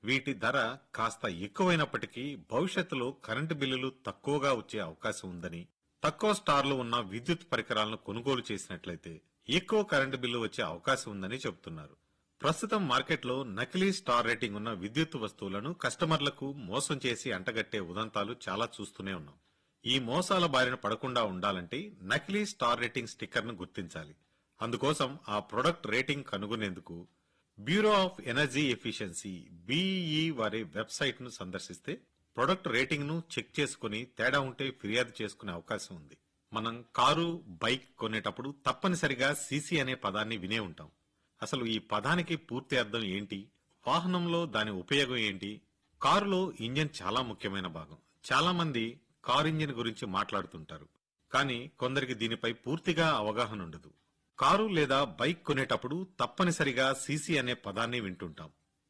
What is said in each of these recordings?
వీటి ధర కాస్త ఎక్కువైనప్పటికీ భవిష్యత్తులో కరెంటు బిల్లులు తక్కువగా వచ్చే అవకాశం ఉందని తక్కువ స్టార్లు ఉన్న విద్యుత్ పరికరాలను కొనుగోలు చేసినట్లయితే ఎక్కువ కరెంటు బిల్లు వచ్చే అవకాశం ఉందని చెబుతున్నారు ప్రస్తుతం మార్కెట్లో నకిలీ స్టార్ రేటింగ్ ఉన్న విద్యుత్ వస్తువులను కస్టమర్లకు మోసం చేసి అంటగట్టే ఉదంతాలు చాలా చూస్తూనే ఉన్నాం ఈ మోసాల బారిన పడకుండా ఉండాలంటే నకిలీ స్టార్ రేటింగ్ స్టిక్కర్ ను గుర్తించాలి అందుకోసం ఆ ప్రొడక్ట్ రేటింగ్ కనుగొనేందుకు bureau of energy efficiency BE వారి వెబ్సైట్ ను సందర్శిస్తే ప్రొడక్ట్ రేటింగ్ ను చెక్ చేసుకుని తేడా ఉంటే ఫిర్యాదు చేసుకునే అవకాశం ఉంది మనం కారు బైక్ కొనేటప్పుడు తప్పనిసరిగా సీసీ అనే పదాన్ని వినే ఉంటాం అసలు ఈ పదానికి పూర్తి అర్థం ఏంటి వాహనంలో దాని ఉపయోగం ఏంటి కారులో ఇంజన్ చాలా ముఖ్యమైన భాగం చాలా మంది కారు ఇంజిన్ గురించి మాట్లాడుతుంటారు కానీ కొందరికి దీనిపై పూర్తిగా అవగాహన ఉండదు కారు లేదా బైక్ కొనేటప్పుడు తప్పనిసరిగా సీసీ అనే పదాన్ని వింటుంటాం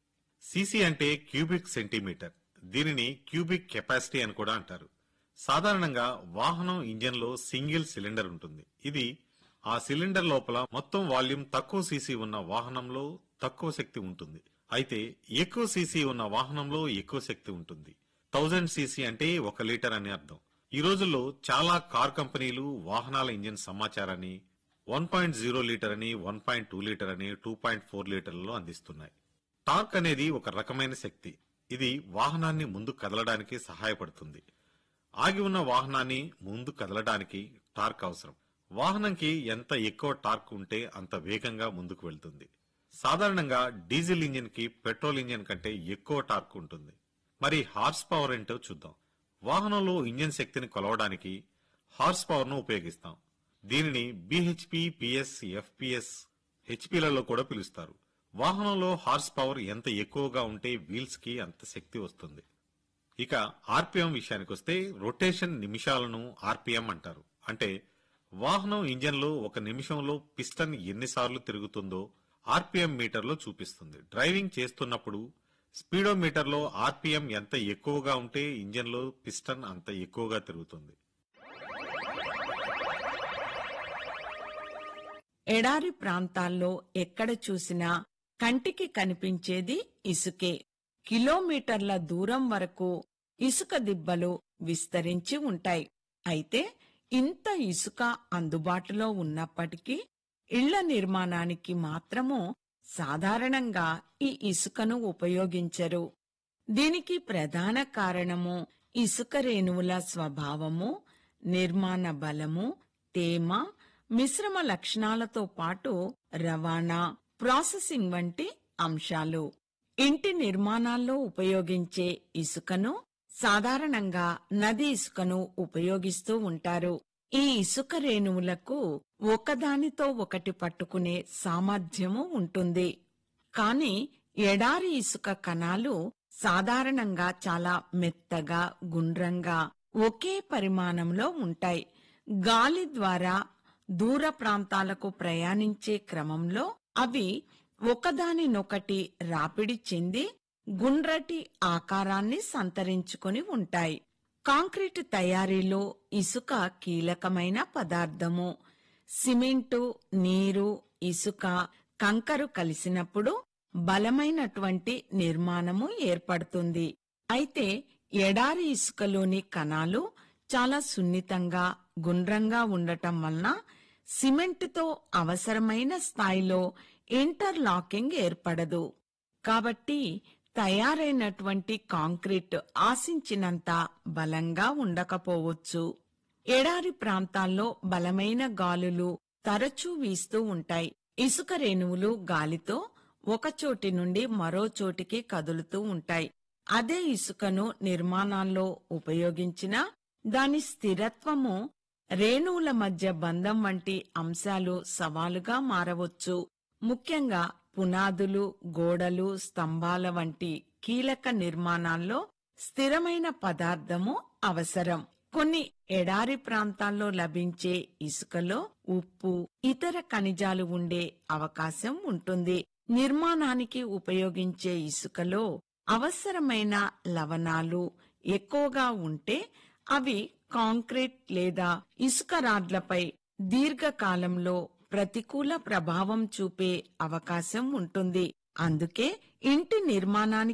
సీసీ అంటే క్యూబిక్ సెంటీమీటర్ దీనిని క్యూబిక్ కెపాసిటీ అని కూడా అంటారు సాధారణంగా వాహనం ఇంజన్లో సింగిల్ సిలిండర్ ఉంటుంది ఇది ఆ సిలిండర్ లోపల మొత్తం వాల్యూమ్ తక్కువ సీసీ ఉన్న వాహనంలో తక్కువ శక్తి ఉంటుంది అయితే ఎక్కువ సీసీ ఉన్న వాహనంలో ఎక్కువ శక్తి ఉంటుంది థౌజండ్ సీసీ అంటే ఒక లీటర్ అని అర్థం ఈ రోజుల్లో చాలా కార్ కంపెనీలు వాహనాల ఇంజిన్ సమాచారాన్ని వన్ పాయింట్ జీరో లీటర్ అని వన్ పాయింట్ టూ లీటర్ అని టూ పాయింట్ ఫోర్ లీటర్లలో అందిస్తున్నాయి టార్క్ అనేది ఒక రకమైన శక్తి ఇది వాహనాన్ని ముందు కదలడానికి సహాయపడుతుంది ఆగి ఉన్న వాహనాన్ని ముందు కదలడానికి టార్క్ అవసరం వాహనంకి ఎంత ఎక్కువ టార్క్ ఉంటే అంత వేగంగా ముందుకు వెళ్తుంది సాధారణంగా డీజిల్ ఇంజిన్ కి పెట్రోల్ ఇంజిన్ కంటే ఎక్కువ టార్క్ ఉంటుంది మరి హార్స్ పవర్ ఏంటో చూద్దాం వాహనంలో ఇంజిన్ శక్తిని కొలవడానికి హార్స్ పవర్ ను ఉపయోగిస్తాం దీనిని బిహెచ్పి పిఎస్ ఎఫ్పిఎస్ హెచ్పిలలో కూడా పిలుస్తారు వాహనంలో హార్స్ పవర్ ఎంత ఎక్కువగా ఉంటే వీల్స్ కి అంత శక్తి వస్తుంది ఇక ఆర్పిఎం విషయానికి వస్తే రొటేషన్ నిమిషాలను ఆర్పిఎం అంటారు అంటే వాహనం ఇంజన్లో ఒక నిమిషంలో పిస్టన్ ఎన్నిసార్లు తిరుగుతుందో ఆర్పిఎం మీటర్లో చూపిస్తుంది డ్రైవింగ్ చేస్తున్నప్పుడు స్పీడోమీటర్లో ఆర్పిఎం ఎంత ఎక్కువగా ఉంటే ఇంజన్లో పిస్టన్ అంత ఎక్కువగా తిరుగుతుంది ఎడారి ప్రాంతాల్లో ఎక్కడ చూసినా కంటికి కనిపించేది ఇసుకే కిలోమీటర్ల దూరం వరకు ఇసుక దిబ్బలు విస్తరించి ఉంటాయి అయితే ఇంత ఇసుక అందుబాటులో ఉన్నప్పటికీ ఇళ్ల నిర్మాణానికి మాత్రము సాధారణంగా ఈ ఇసుకను ఉపయోగించరు దీనికి ప్రధాన కారణము ఇసుక రేణువుల స్వభావము నిర్మాణ బలము తేమ మిశ్రమ లక్షణాలతో పాటు రవాణా ప్రాసెసింగ్ వంటి అంశాలు ఇంటి నిర్మాణాల్లో ఉపయోగించే ఇసుకను సాధారణంగా నది ఇసుకను ఉపయోగిస్తూ ఉంటారు ఈ ఇసుక రేణువులకు ఒకదానితో ఒకటి పట్టుకునే సామర్థ్యము ఉంటుంది కాని ఎడారి ఇసుక కణాలు సాధారణంగా చాలా మెత్తగా గుండ్రంగా ఒకే పరిమాణంలో ఉంటాయి గాలి ద్వారా దూర ప్రాంతాలకు ప్రయాణించే క్రమంలో అవి ఒకదానినొకటి రాపిడి చెంది గుండ్రటి ఆకారాన్ని సంతరించుకొని ఉంటాయి కాంక్రీటు తయారీలో ఇసుక కీలకమైన పదార్థము సిమెంటు నీరు ఇసుక కంకరు కలిసినప్పుడు బలమైనటువంటి నిర్మాణము ఏర్పడుతుంది అయితే ఎడారి ఇసుకలోని కణాలు చాలా సున్నితంగా గుండ్రంగా ఉండటం వలన సిమెంటుతో అవసరమైన స్థాయిలో ఇంటర్లాకింగ్ ఏర్పడదు కాబట్టి తయారైనటువంటి కాంక్రీట్ ఆశించినంత బలంగా ఉండకపోవచ్చు ఎడారి ప్రాంతాల్లో బలమైన గాలులు తరచూ వీస్తూ ఉంటాయి ఇసుక రేణువులు గాలితో ఒక చోటి నుండి మరో చోటికి కదులుతూ ఉంటాయి అదే ఇసుకను నిర్మాణాల్లో ఉపయోగించినా దాని స్థిరత్వము రేణువుల మధ్య బంధం వంటి అంశాలు సవాలుగా మారవచ్చు ముఖ్యంగా పునాదులు గోడలు స్తంభాల వంటి కీలక నిర్మాణాల్లో స్థిరమైన పదార్థము అవసరం కొన్ని ఎడారి ప్రాంతాల్లో లభించే ఇసుకలో ఉప్పు ఇతర ఖనిజాలు ఉండే అవకాశం ఉంటుంది నిర్మాణానికి ఉపయోగించే ఇసుకలో అవసరమైన లవణాలు ఎక్కువగా ఉంటే అవి కాంక్రీట్ లేదా ఇసుక రాడ్లపై దీర్ఘకాలంలో ప్రతికూల ప్రభావం చూపే అవకాశం ఉంటుంది అందుకే ఇంటి నిర్మాణానికి